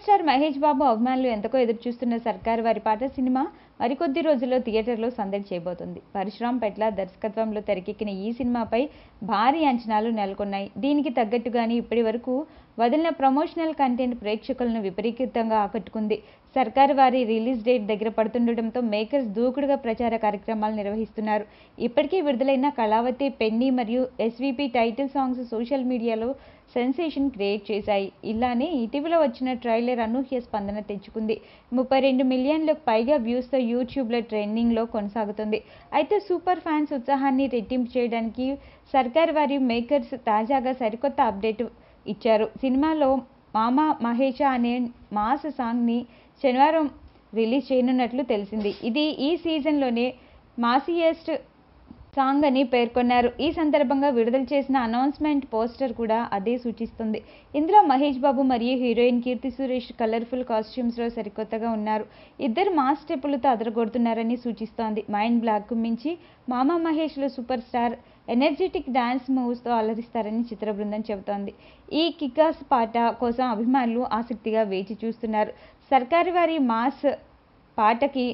star Mahesh బాబు అభిమానులు ఎంతకో ఎదురుచూస్తున్న సర్కార్ వారి పాట సినిమా మరికొద్ది రోజుల్లో థియేటర్లో సందడి చేయబోతుంది పరశురాం పెట్ల దర్శకత్వంలో తెరకెక్కిన ఈ సినిమాపై భారీ అంచనాలు నెలకొన్నాయి దీనికి తగ్గట్టుగానే ఇప్పటి వరకు వదిలిన ప్రమోషనల్ కంటెంట్ ప్రేక్షకులను విపరీతంగా ఆకట్టుకుంది సర్కార్ వారి రిలీజ్ డేట్ దగ్గర పడుతుండటంతో మేకర్స్ దూకుడుగా ప్రచార కార్యక్రమాలు నిర్వహిస్తున్నారు ఇప్పటికే విడుదలైన కళావతి పెన్నీ మరియు ఎస్వీపీ టైటిల్ సాంగ్స్ సోషల్ మీడియాలో సెన్సేషన్ క్రియేట్ చేశాయి ఇలానే ఇటీవల వచ్చిన ట్రైలర్ అనూహ్య స్పందన తెచ్చుకుంది ముప్పై రెండు మిలియన్లకు పైగా వ్యూస్తో యూట్యూబ్లో ట్రెండింగ్లో కొనసాగుతుంది అయితే సూపర్ ఫ్యాన్స్ ఉత్సాహాన్ని రెట్టింపు చేయడానికి సర్కార్ వారి మేకర్స్ తాజాగా సరికొత్త అప్డేట్ ఇచ్చారు సినిమాలో మామా మహేష అనే మాస్ సాంగ్ని శనివారం రిలీజ్ చేయనున్నట్లు తెలిసింది ఇది ఈ సీజన్లోనే మాసియెస్ట్ సాంగ్ అని పేర్కొన్నారు ఈ సందర్భంగా విడుదల చేసిన అనౌన్స్మెంట్ పోస్టర్ కూడా అదే సూచిస్తుంది ఇందులో మహేష్ బాబు మరియు హీరోయిన్ కీర్తి సురేష్ కలర్ఫుల్ కాస్ట్యూమ్స్లో సరికొత్తగా ఉన్నారు ఇద్దరు మాస్ స్టెప్పులతో అదరగొడుతున్నారని సూచిస్తోంది మైండ్ బ్లాక్ మించి మామా మహేష్లో సూపర్ స్టార్ ఎనర్జెటిక్ డాన్స్ మూవ్స్తో అలరిస్తారని చిత్ర బృందం చెబుతోంది ఈ కికాస్ పాట కోసం అభిమానులు ఆసక్తిగా వేచి చూస్తున్నారు సర్కారు వారి మాస్ పాటకి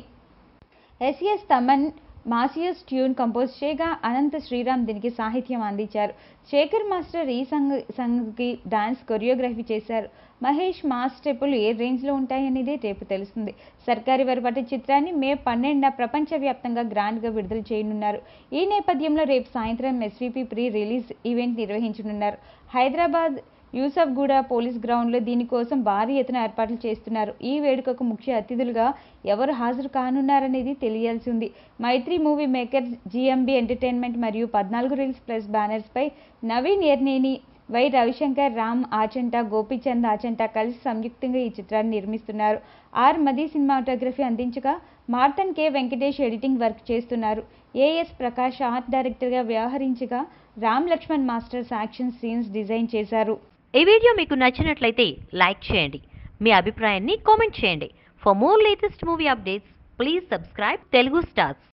SS Thaman massiest tune compose చేయగా అనంత శ్రీరామ్ దీనికి సాహిత్యం అందించారు శేఖర్ మాస్టర్ ఈ సంగ్ సంగ్కి డాన్స్ కొరియోగ్రఫీ చేశారు మహేష్ మాస్ స్టెప్పులు ఏ రేంజ్లో ఉంటాయనేది రేపు తెలుస్తుంది సర్కారీ వరపటి చిత్రాన్ని మే పన్నెండున ప్రపంచవ్యాప్తంగా గ్రాండ్గా విడుదల చేయనున్నారు ఈ నేపథ్యంలో రేపు సాయంత్రం ఎస్వీపీ ప్రీ రిలీజ్ ఈవెంట్ నిర్వహించనున్నారు హైదరాబాద్ యూసఫ్గూడ పోలీస్ గ్రౌండ్లో దీనికోసం భారీ ఎత్తున ఏర్పాట్లు చేస్తున్నారు ఈ వేడుకకు ముఖ్య అతిథులుగా ఎవరు హాజరు కానున్నారనేది తెలియాల్సి ఉంది Mythri movie makers GMB entertainment మరియు పద్నాలుగు రీల్స్ ప్లస్ బ్యానర్స్పై నవీన్ ఎర్నేని వై రవిశంకర్ రామ్ ఆచంట గోపీచంద్ ఆచంట కలిసి సంయుక్తంగా ఈ చిత్రాన్ని నిర్మిస్తున్నారు ఆర్ మది సినిమాటోగ్రఫీ అందించగా Marthand K Venkatesh editing work చేస్తున్నారు ఏఎస్ ప్రకాష్ ఆర్ట్ డైరెక్టర్గా వ్యవహరించగా Ram Lakshman masters action scenes design చేశారు ఈ వీడియో మీకు నచ్చినట్లయితే లైక్ చేయండి మీ అభిప్రాయాన్ని కామెంట్ చేయండి for more latest movie updates please subscribe Telugu stars